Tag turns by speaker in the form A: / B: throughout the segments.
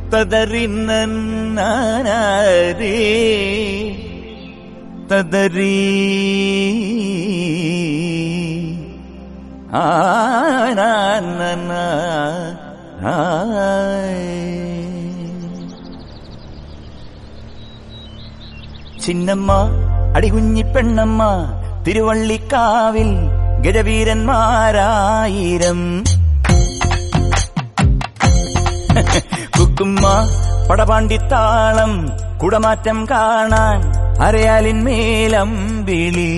A: തദറിന്നേ തദരീ ആനന ചിന്നമ്മ അടികുഞ്ഞി പെണ്ണമ്മ തിരുവള്ളിക്കാവിൽ ഗജവീരന്മാരായിരം കുക്കുമ്മ പടപാണ്ടിത്താളം കുടമാറ്റം കാണാൻ അരയാലിൻ മേലം വിളി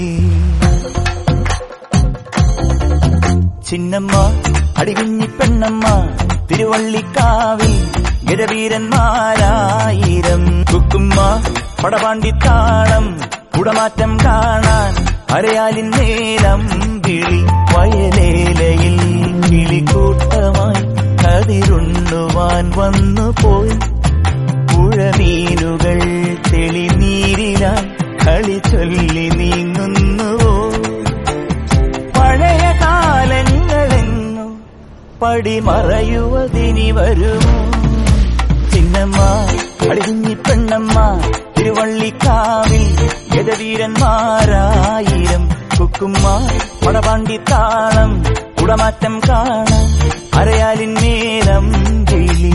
A: ചിന്നമ്മ അടികുഞ്ഞി പെണ്ണമ്മ തിരുവള്ളിക്കാവിൽ ഗജവീരന്മാരായിരം കുക്കുമ്മ പടപാണ്ടിത്താളം കുടമാറ്റം കാണാൻ അരയാലിൻ മേലം വിളി വയലേലയിൽ കിളിക്കൂട്ടമായി കതിരുണ്ണുവാൻ വന്നു പോയി പുഴമീനുകൾ തെളിനീരിലാൽ കളി ചൊല്ലി നീങ്ങുന്നുവോ പഴയ കാലങ്ങളെങ്ങോ പടിമറയുവതിനി വരുമോ ചിന്നമ്മ അടികുഞ്ഞി പെണ്ണമ്മ തിരുവള്ളിക്കാവിൽ ഗജവീരന്മാരായിരം കുക്കുമ്മ പടപാണ്ടിത്താളം കുടമാറ്റം കാണാൻ അരയാലിൻ നേരം കിളി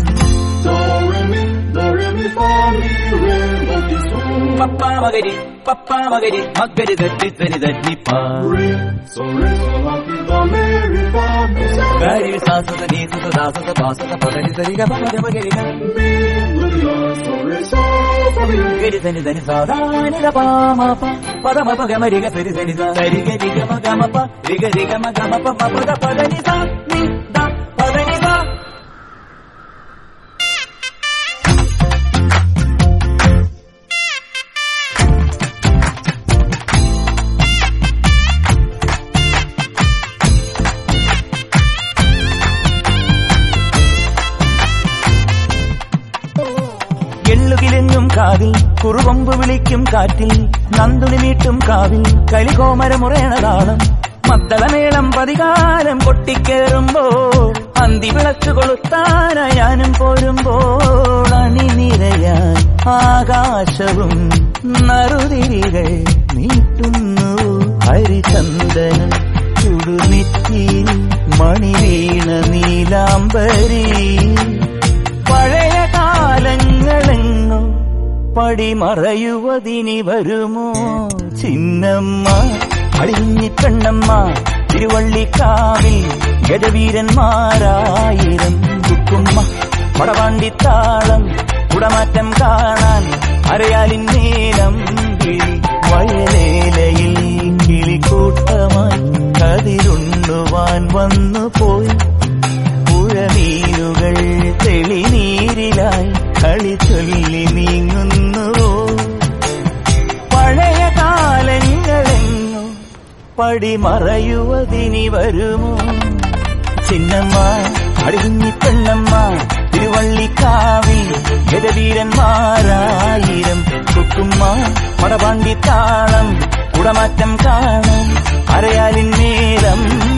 A: പപ്പ മകരി പപ്പ മകരി മകരി തട്ടി തരി തന്നിപ്പാ ഗരി സാസത നീസത ദാസത പാസത പദനി തരി ഗമ ഗമ ഗരി ഗരി തനി തനി സാധാനി പാമ പദമ പ ഗമ രിഗ സരി സരി സരി ഗരി ഗമ ഗമ പ രിഗ രി ഗമ ഗമ പ പദ പദനി സ നി ദ പദനി സ എള്ളുകിലെങ്ങും കാവിൽ കുറുകൊമ്പ് വിളിക്കും കാറ്റിൽ നന്ദുണി നീട്ടും കാവിൽ കളികോമരമുറയണതാളം മദ്ദളമേളം പതികാലം പൊട്ടിക്കേറുമ്പോൾ അന്തി വിളക്ക് കൊളുത്താനയാനും പോരുമ്പോൾ അണിനിരയാൻ ആകാശവും നറുതിരികൾ നീട്ടുന്നു ഹരിചന്ദനം ചുടുനിറ്റി മണിവീണ നീലാംബരി പഴയ കാലങ്ങളെങ്ങോ പടിമറയുവതിനി വരുമോ ചിന്നമ്മ അടിഞ്ഞി പെണ്ണമ്മ തിരുവള്ളിക്കാവിൽ ഗജവീരന്മാരായിരം കുക്കുമ്മ പടവാണ്ടിത്താളം കുടമാറ്റം കാണാൻ അരയാലിൻ നീലം കിളി വയലേലയിൽ കിളിക്കൂട്ടമായി കതിരുണ്ണുവാൻ വന്നു പോയി പുഴമീനുകൾ തെളിനീരിലായി കളി ചൊല്ലി നീങ്ങുന്നുവോ പഴയ കാലങ്ങളെങ്ങോ പടിമറയുവതിനി വരുമോ ചിന്നമ്മ അടിഞ്ഞി പെണ്ണമ്മ തിരുവള്ളിക്കാവിൽ ഗജവീരന്മാരായിരം കുക്കുമ്മ പടപാണ്ടിത്താളം കുടമാറ്റം കാണാൻ അരയാലിൻ നേരം